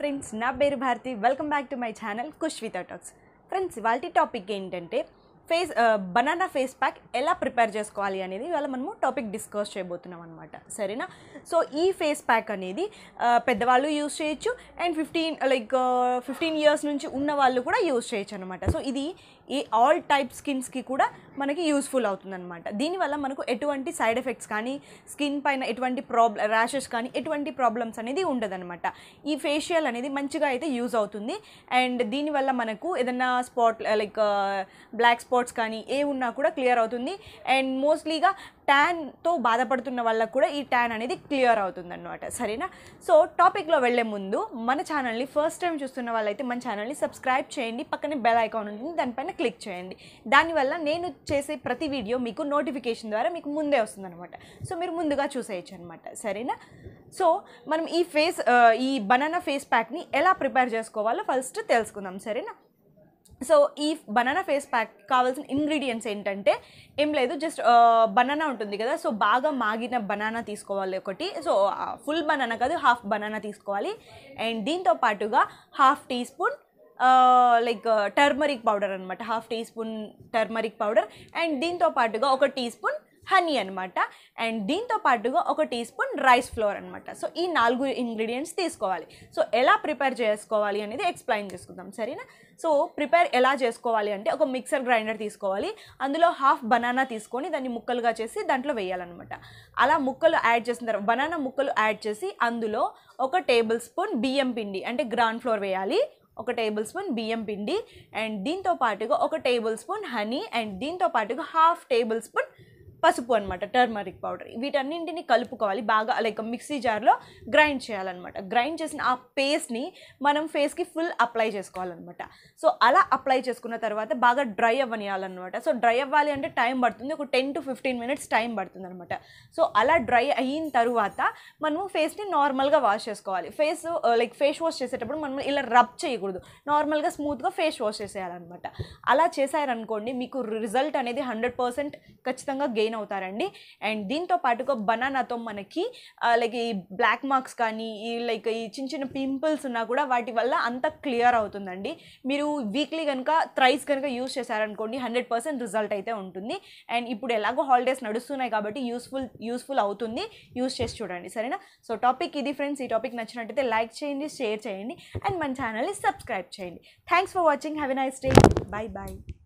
friends నా పేరు Bharathi welcome back to my channel kush with talks friends ఇవాళ topic ఏంటంటే ఫేస్ బనానా ఫేస్ ప్యాక్ ఎలా ప్రిపేర్ చేసుకోవాలి అనేది ఇవాళ మనము టాపిక్ డిస్కస్ చేయబోతున్నాం అనమాట సరేనా సో ఈ ఫేస్ ప్యాక్ అనేది ఆ, పెద్దవాళ్ళు యూస్ చేయొచ్చు and fifteen like fifteen years నుంచి ఉన్న వాళ్ళు కూడా యూస్ చేయొచ్చు అనమాట సో ఇది ఈ ఆల్ టైప్ స్కిన్స్కి కూడా మనకి యూస్ఫుల్ అవుతుంది అనమాట దీనివల్ల మనకు ఎటువంటి సైడ్ ఎఫెక్ట్స్ కానీ స్కిన్ పైన ఎటువంటి ప్రాబ్ల ర్యాషెస్ కానీ ఎటువంటి ప్రాబ్లమ్స్ అనేది ఉండదన్నమాట ఈ ఫేషియల్ అనేది మంచిగా అయితే యూజ్ అవుతుంది అండ్ దీనివల్ల మనకు ఏదైనా స్పాట్ లైక్ బ్లాక్ స్పాట్స్ కానీ ఏ ఉన్నా కూడా క్లియర్ అవుతుంది అండ్ మోస్ట్లీగా ట్యాన్తో బాధపడుతున్న వాళ్ళకు కూడా ఈ ట్యాన్ అనేది క్లియర్ అవుతుంది అనమాట సరేనా సో టాపిక్లో వెళ్ళే ముందు మన ఛానల్ని ఫస్ట్ టైం చూస్తున్న వాళ్ళైతే మన ఛానల్ని సబ్స్క్రైబ్ చేయండి పక్కనే బెల్ ఐకాన్ ఉంటుంది దానిపైన క్లిక్ చేయండి దానివల్ల నేను చేసే ప్రతి వీడియో మీకు నోటిఫికేషన్ ద్వారా మీకు ముందే వస్తుందన్నమాట సో మీరు ముందుగా చూసేయచ్చు అనమాట సరేనా సో మనం ఈ ఫేస్ ఈ బనానా ఫేస్ ప్యాక్ని ఎలా ప్రిపేర్ చేసుకోవాలో ఫస్ట్ తెలుసుకుందాం సరేనా సో ఈ బనానా ఫేస్ ప్యాక్ కావాల్సిన ఇంగ్రీడియంట్స్ ఏంటంటే ఏం లేదు జస్ట్ బనానా ఉంటుంది కదా సో బాగా మాగిన బనానా తీసుకోవాలి ఒకటి సో ఫుల్ బనానా కాదు హాఫ్ బనానా తీసుకోవాలి అండ్ దీంతో పాటుగా half teaspoon like turmeric powder అనమాట half teaspoon turmeric powder and దీంతో పాటుగా ఒక టీ స్పూన్ హనీ అనమాట అండ్ దీంతో పాటుగా ఒక టీ స్పూన్ రైస్ ఫ్లోర్ అనమాట సో ఈ నాలుగు ఇంగ్రీడియంట్స్ తీసుకోవాలి సో ఎలా ప్రిపేర్ చేసుకోవాలి అనేది ఎక్స్ప్లెయిన్ చేసుకుందాం సరేనా సో ప్రిపేర్ ఎలా చేసుకోవాలి అంటే ఒక మిక్సర్ గ్రైండర్ తీసుకోవాలి అందులో హాఫ్ బనానా తీసుకొని దాన్ని ముక్కలుగా చేసి దాంట్లో వేయాలన్నమాట అలా ముక్కలు యాడ్ చేసిన తర్వాత బనానా ముక్కలు యాడ్ చేసి అందులో ఒక టేబుల్ స్పూన్ బియ్యం పిండి అంటే గ్రాండ్ ఫ్లోర్ వేయాలి ఒక టేబుల్ స్పూన్ బియ్యం పిండి అండ్ దీంతో పాటుగా ఒక టేబుల్ స్పూన్ హనీ అండ్ దీంతో పాటుగా హాఫ్ టేబుల్ స్పూన్ పసుపు అనమాట టర్మరిక్ పౌడర్ వీటన్నింటిని కలుపుకోవాలి బాగా లైక్ మిక్సీ జార్లో గ్రైండ్ చేయాలన్నమాట గ్రైండ్ చేసిన ఆ పేస్ట్ని మనం ఫేస్కి ఫుల్ అప్లై చేసుకోవాలన్నమాట సో అలా అప్లై చేసుకున్న తర్వాత బాగా డ్రై అవ్వనియాలన్నమాట సో డ్రై అవ్వాలి అంటే టైం పడుతుంది ఒక ten to fifteen minutes time పడుతుంది అనమాట సో అలా డ్రై అయిన తర్వాత మనము ఫేస్ని నార్మల్గా వాష్ చేసుకోవాలి ఫేస్ లైక్ ఫేస్ వాష్ చేసేటప్పుడు మనం ఇలా రబ్ చేయకూడదు నార్మల్గా స్మూత్గా ఫేస్ వాష్ చేసేయాలన్నమాట అలా చేశారనుకోండి మీకు రిజల్ట్ అనేది హండ్రెడ్ పర్సెంట్ ఖచ్చితంగా గెయిన్ అవుతారండి అండ్ దీంతో పాటుగా బనానాతో మనకి లైక్ ఈ బ్లాక్ మార్క్స్ కానీ ఈ లైక్ ఈ చిన్న చిన్న పింపుల్స్ ఉన్నా కూడా వాటి వల్ల అంత క్లియర్ అవుతుందండి మీరు వీక్లీ కనుక థ్రైస్ కనుక యూస్ చేశారనుకోండి హండ్రెడ్ పర్సెంట్ రిజల్ట్ అయితే ఉంటుంది అండ్ ఇప్పుడు ఎలాగో హాలిడేస్ నడుస్తున్నాయి కాబట్టి యూస్ఫుల్ యూస్ఫుల్ అవుతుంది యూస్ చేసి చూడండి సరేనా సో టాపిక్ ఇది ఫ్రెండ్స్ ఈ టాపిక్ నచ్చినట్టయితే లైక్ చేయండి షేర్ చేయండి అండ్ మన ఛానల్ని సబ్స్క్రైబ్ చేయండి thanks for watching have a nice day bye bye